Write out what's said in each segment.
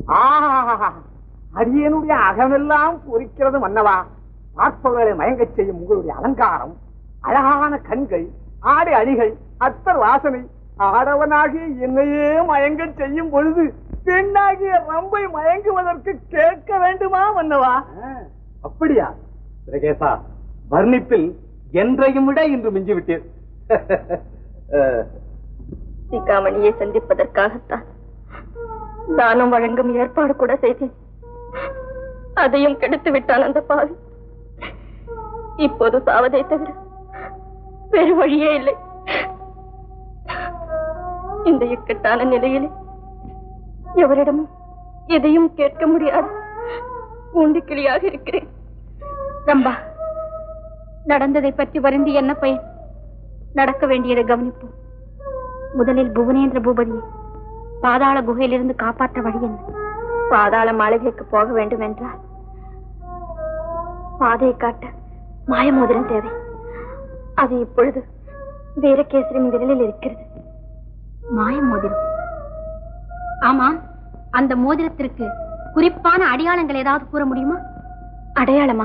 ஆஹா அடியனுடைய அகமெல்லாம் பொறிக்கிறது மன்னவா பார்ப்பவர்களை மயங்கச் செய்யும் உங்களுடைய அலங்காரம் அழகான கண்கள் ஆடை அணிகள் அத்தர் வாசனை ஆடவனாகி என்னையே மயங்கச் செய்யும் பொழுது பெண்ணாகிய ரம்பை மயங்குவதற்கு கேட்க வேண்டுமா மன்னவா அப்படியா பிரகேசா வர்ணிப்பில் என்றையும் விட இன்று மிஞ்சி விட்டீர் சிகாமணியை சந்திப்பதற்காகத்தான் தானம் வழங்கும் ஏற்பாடு கூட செய்தேன் அதையும் கெடுத்து விட்டான் அந்த பாவி இப்போது சாவதை தவிர வேறு வழியே இல்லை இந்த இக்கட்டான நிலையிலே எவரிடமும் எதையும் கேட்க முடியாது கூண்டு கிளியாக இருக்கிறேன் ரம்பா நடந்ததை பற்றி வருந்தி என்ன பயன் நடக்க வேண்டியதை கவனிப்போம் முதலில் புவனேந்திர பூபதியை பாதாள குகையிலிருந்து காப்பாற்ற வழி என்ன பாதாள மாளிகைக்கு போக வேண்டும் என்றால் பாதையை காட்ட மாயமோதிரம் தேவை அது இப்பொழுது வீரகேசரின் விரலில் இருக்கிறது மாய மோதிரம் ஆமா அந்த மோதிரத்திற்கு குறிப்பான அடையாளங்கள் ஏதாவது கூற முடியுமா அடையாளமா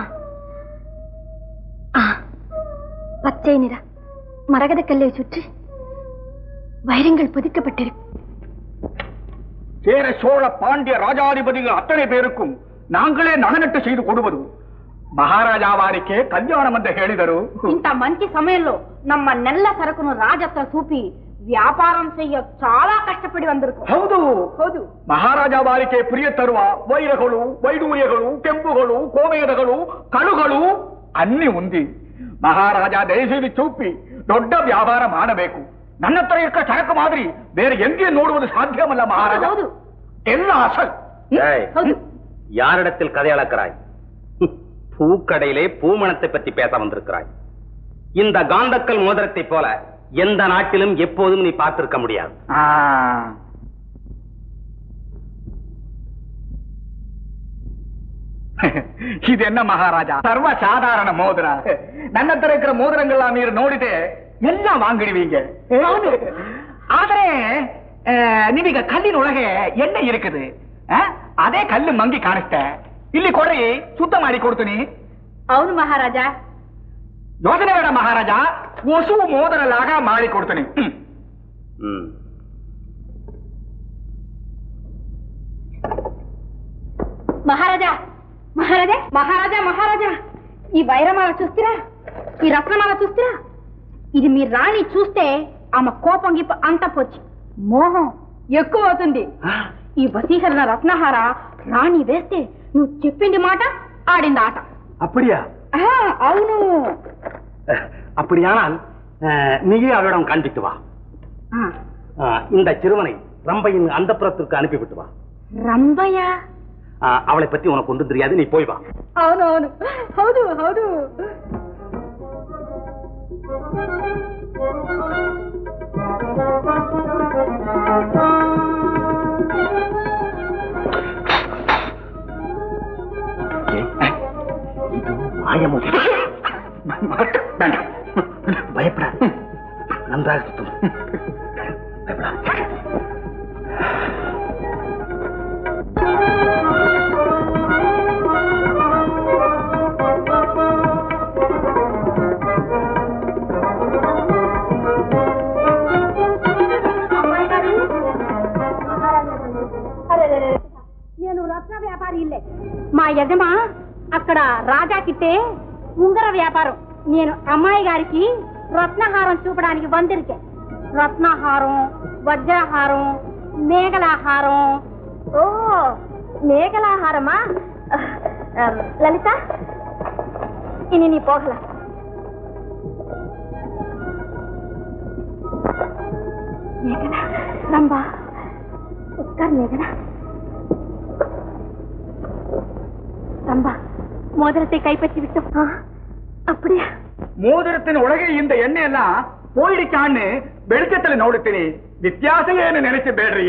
ஆ, பச்சை நிற மரகத கல்லை சுற்றி வைரங்கள் பதிக்கப்பட்டிருக்கு சேர சோழ பாண்டிய ராஜாதிபதிகள் அத்தனை பேருக்கும் நாங்களே நகனட்டு செய்து ಕೊಡುವುದು ಮಹಾರಾಜಾ ವಾರಿಕೆ ಕಲ್ಯಾಣ ಅಂತ ಹೇಳಿದರು ఇంత మంచి సమయంలో నమ్మ నెల్ల సరుకును రాజత్వ చూపి వ్యాపారం చెయ్య చాలా కష్టపడి వందిருக்கும் ಹೌದು ಹೌದು ಮಹಾರಾಜ ವಾರಿಕೆ ಪ್ರಿಯ ತರುವ ವೈರಗಳು ವೈಡೂರ್ಯಗಳು ಕೆಂಪುಗಳು ಕೋಮೇದಗಳು ಕಳುಗಳು ಅನ್ನಿ ಉಂದಿ ಮಹಾರಾಜ ದಯచేసి ಚೂಪಿ ದೊಡ್ಡ ವ್ಯಾಪಾರ ಮಾಡಬೇಕು ನನ್ನ ಹತ್ರ ಇರ್ಕ ಸರಕು ಮಾದರಿ ಬೇರೆ ಎಂದೇ ನೋಡುವುದು ಸಾಧ್ಯವಲ್ಲ ಮಹಾರಾಜ ಹೌದು. ಎಲ್ಲ ಅಸಲ್ ஏய், யாரிடத்தில் கதை அளக்கிறாய் பூக்கடையிலே பூமணத்தை பற்றி பேச வந்திருக்கிறாய் இந்த காந்தக்கல் மோதிரத்தை போல எந்த நாட்டிலும் எப்போதும் நீ பார்த்திருக்க முடியாது ಆ. ಇದೆನ್ನ ಮಹಾರಾಜ ಸರ್ವ ಸಾಧಾರಣ ಮೋದಿರ ನನ್ನ ಹತ್ರ இருக்கிற ಮೋದಿರங்கள ನೀರು ನೋಡಿದೆ ಎಲ್ಲ வாங்கிடுவீங்க ಆದ್ರೆ ಆ, ನಿಮಗ ಕಲ್ಲಿನೊಳಗೆ ಎಣ್ಣೆ ಇರುತ್ತದೆ ಆ? ಅದೇ ಕಲ್ಲು ಮಂಗಿ ಕಾಣಿಸ್ತೆ ಇಲ್ಲಿ ಕೊಡ್ರಿ ಶುದ್ಧ ಮಾಡಿ ಕೊಡ್ತೀನಿ అవును మహారాజా ಯೋಚನೆ ಬೇಡ ಮಹಾರಾಜ ಹೊಸು ಮೋದರಲಾಗ ಮಾಡಿ ಕೊಡ್ತೀನಿ ಹ್ಮ್. ம். మహారాజా మహారాజా మహారాజా మహారాజా ఈ వైరమాల చూస్తారా ఈ రత్నమాల చూస్తారా ఇది మీ రాణి చూస్తే ఆమె కోపం గిప్ప అంత పోచి మోహం ఎక్కువ అవుతుంది ఈ వసీకరణ రత్నహార రాణి వేస్తే నువ్వు చెప్పింది మాట ఆడింది ఆట அப்படியா ఆ, అవును அப்படியானால் அஹ், நீயே அவளிடம் காண்பித்து வா ఆ, அஹ், இந்த சிறுவனை ரம்பையின் அந்தப்புறத்திற்கு அனுப்பிவிட்டு வா రంభయ్య அஹ், அவளை பத்தி உனக்கு ஒன்றும் தெரியாது நீ போய் வா అవును అవును ಹೌದು ಹೌದು மாயமோதி வேண்டாம் பயப்படாது நன்றாக சுத்தம் பயப்படாது నేను రత్న వ్యాపారి ఇల్లే మా యజమా అక్కడ రాజా కిట్టే ఉంగర వ్యాపారం నేను అమ్మాయి గారికి రత్నహారం చూపడానికి వందిరికే రత్నహారం వజ్రహారం మేఘలాహారం ஓ மேகலாகாரமா அஹ், லலிதா இனி நீ போகலாம் மேகனா ரம்பா உட்கார் மேகனா ரம்பா மோதிரத்தை கைப்பற்றி விட்டோம் ஆ, அப்படியா ಮೋದಿರತ್ತಿನ ಒಳಗೆ ಇಂದ ಎಣ್ಣೆ ಎಲ್ಲ போயிடுச்சான்னு வெளிச்சத்துல ನೋಡುತ್ತೀನಿ ವ್ಯತ್ಯಾಸ ಏನು ನೆನೆಸಿ ಬೇಡ್ರಿ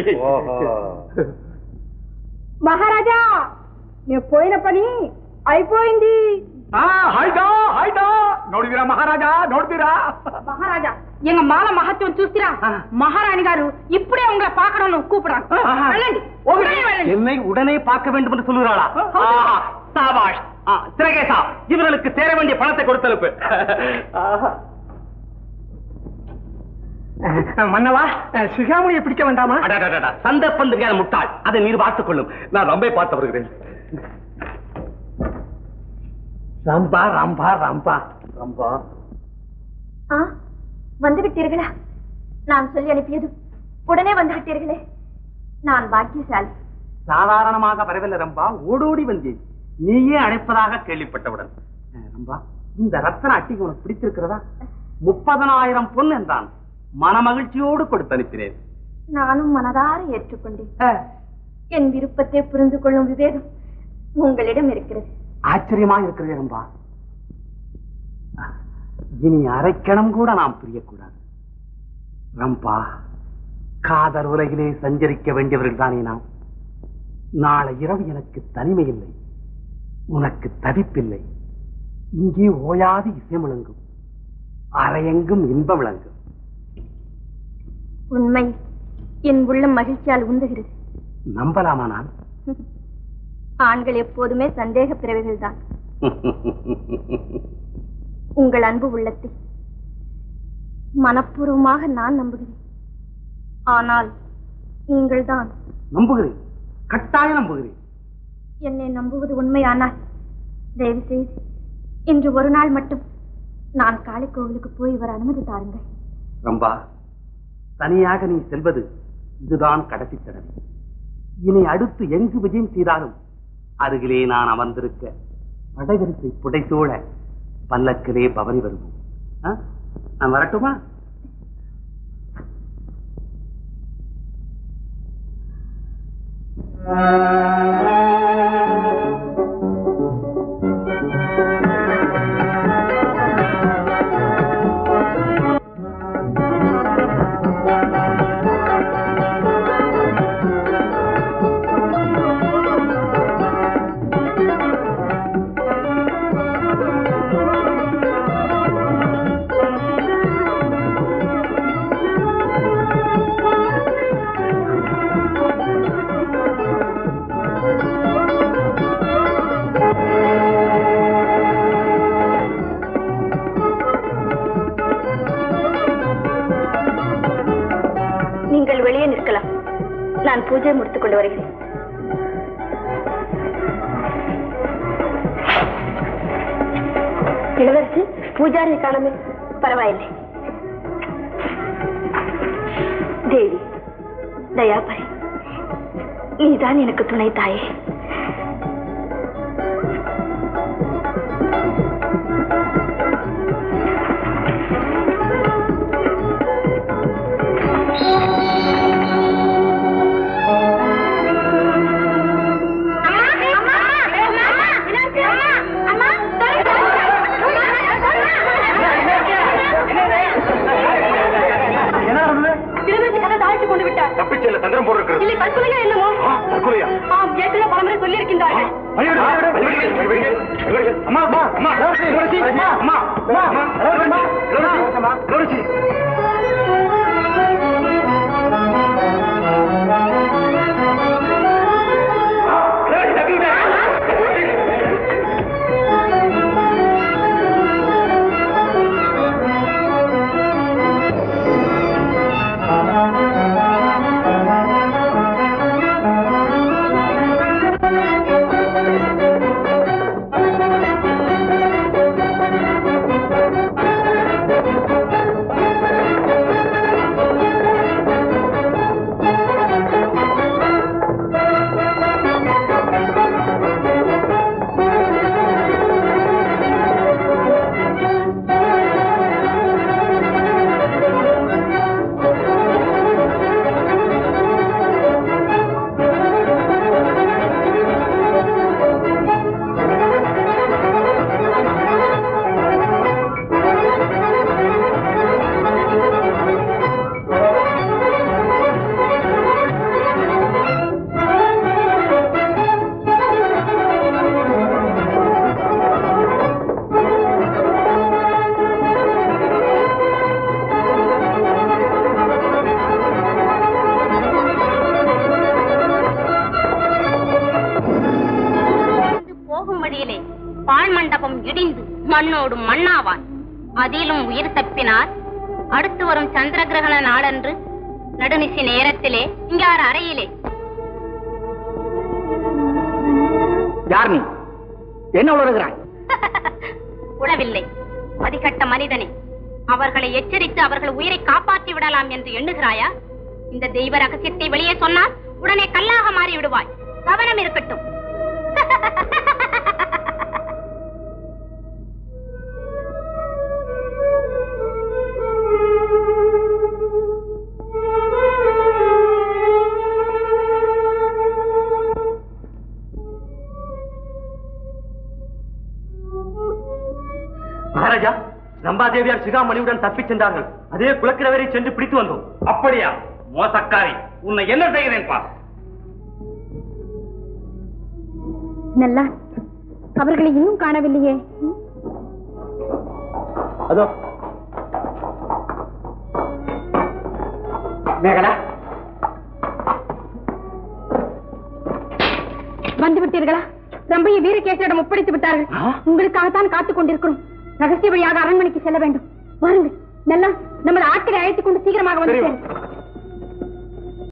మహారాజా నేను పోయిన పని అయిపోయింది ಆ ಹಾಯ್ದಾ ಹಾಯ್ದಾ ನೋಡಿದಿರಾ ಮಹಾರಾಜ ನೋಡ್ತೀರಾ மகாராஜா எங்க மாலை மகத்துவம் చూసిరా மகாராணி గారు ఇప్పుడే உங்களை பார்க்கணும்னு கூப்பிடுறாங்க ஆஹா. వెళ్ళండి ಹೋಗ್ರಿ. ఉదయం వెళ్ళండి என்னை உடனே பார்க்க வேண்டும் என்று சொல்லுகிறாளா ஆஹா, சாபாஷ் ஆ, சிறகேசா இவர்களுக்கு சேர வேண்டிய பணத்தை கொடுத்தனுப்பு மன்னவா சிகாமணியை பிடிக்க வேண்டாமா அடடடடா, சந்தர்ப்பம் தெரியாத முட்டாள் அதை நீர் பார்த்துக் கொள்ளும் நான் ரொம்ப பார்த்து வருகிறேன் ரம்பா ரம்பா ரம்பா ரம்பா ஆ வந்து விட்டீர்களா நான் சொல்லி அனுப்பியது உடனே வந்து விட்டீர்களே நான் பாக்கியசாலி சாதாரணமாக வரவில்லை ரம்பா ஓடோடி வந்தேன் நீயே அழைப்பதாக கேள்விப்பட்டவுடன் அஹ், ரம்பா இந்த ரத்தன அட்டிக்கு உனக்கு பிடித்திருக்கிறதா முப்பதனாயிரம் பொன் என்றான் மனமகிழ்ச்சியோடு கொடுத்து அனுப்பினேன் நானும் மனதார ஏற்றுக்கொண்டேன் என் விருப்பத்தை புரிந்து கொள்ளும் விவேகம் உங்களிடம் இருக்கிறது ஆச்சரியமா இருக்கிறது ரம்பா இனி அரைக்கணம் கூட நாம் பிரியக்கூடாது ரம்பா காதல் உலகிலே சஞ்சரிக்க வேண்டியவர்கள் தானே நாம் நாளை இரவு எனக்கு தனிமை இல்லை உனக்கு தவிப்பில்லை இங்கே ஓயாது இசை முழங்கும் அரையெங்கும் இன்பம் விளங்கும் உண்மை என் உள்ளம் மகிழ்ச்சியால் உந்துகிறது நம்பலாமா நான் ஆண்கள் எப்போதுமே சந்தேக பிறவிகள் தான் உங்கள் அன்பு உள்ளத்தை மனப்பூர்வமாக நான் நம்புகிறேன் ஆனால் நீங்கள்தான் நம்புகிறேன் கட்டாயம் நம்புகிறேன் என்னை நம்புவது உண்மையானால் தயவு செய்து இன்று ஒரு நாள் மட்டும் நான் காளி கோவிலுக்கு போய் வர அனுமதி தாருங்கள் ரம்பா தனியாக நீ செல்வது இதுதான் கடைசி தடவை இனி அடுத்து எங்கு விஜயம் செய்தாலும் அருகிலே நான் அமர்ந்திருக்க படைவரிசை புடைசூழ பல்லக்கிலே பவனி வருவோம் ஆ? நான் வரட்டுமா நீங்கள் வெளியே நிற்கலாம் நான் பூஜை முடித்துக் கொண்டு வருகிறேன் இளவரசி பூஜாரி காணமே பரவாயில்லை தேவி தயாபரி நீதான் எனக்கு துணை தாயே என்ன நடந்தது திருமதி கதை தாழ்த்தி கொண்டு விட்டார் தப்பிச்சல தந்திரம் போடுறது இல்லை தற்கொலையா என்னமோ தற்கொலையா ஆம் ஏற்கனவே பலமுறை சொல்லியிருக்கின்றார்கள் அம்மா அம்மா அம்மா அம்மா அம்மா அம்மா ஆ வழியிலே பாழ் மண்டபம் இடிந்து மண்ணோடும் மண்ணாவான் அதிலும் உயிர் தப்பினார் அடுத்து வரும் சந்திர கிரகண நாளன்று நடுநிசி நேரத்திலே இங்கார் அறையிலே யார் நீ என்ன உணர்கிறாய் உளவில்லை மதிகட்ட மனிதனே அவர்களை எச்சரித்து அவர்கள் உயிரை காப்பாற்றி விடலாம் என்று எண்ணுகிறாயா இந்த தெய்வ ரகசியத்தை வெளியே சொன்னால் உடனே கல்லாக மாறி விடுவாய் கவனம் இருக்கட்டும் மகாராஜா ரம்பாதேவியார் சிகாமணியுடன் தப்பிச் சென்றார்கள் அதே குலக்கிரவரை சென்று பிடித்து வந்தோம் அப்படியா மோசக்காரி உன்னை என்ன செய்கிறேன் பா நல்லா அவர்களை இன்னும் காணவில்லையே அதோ மேகலா வந்து விட்டீர்களா ரம்பையை வீரகேசரிடம் ஒப்படைத்து விட்டார்கள் உங்களுக்காகத்தான் காத்துக் கொண்டிருக்கிறோம் ரகசிய வழியாக அரண்மனைக்கு செல்ல வேண்டும் வாருங்கள் நல்லா நமது ஆட்களை அழைத்துக் கொண்டு சீக்கிரமாக வந்து சேருங்கள்.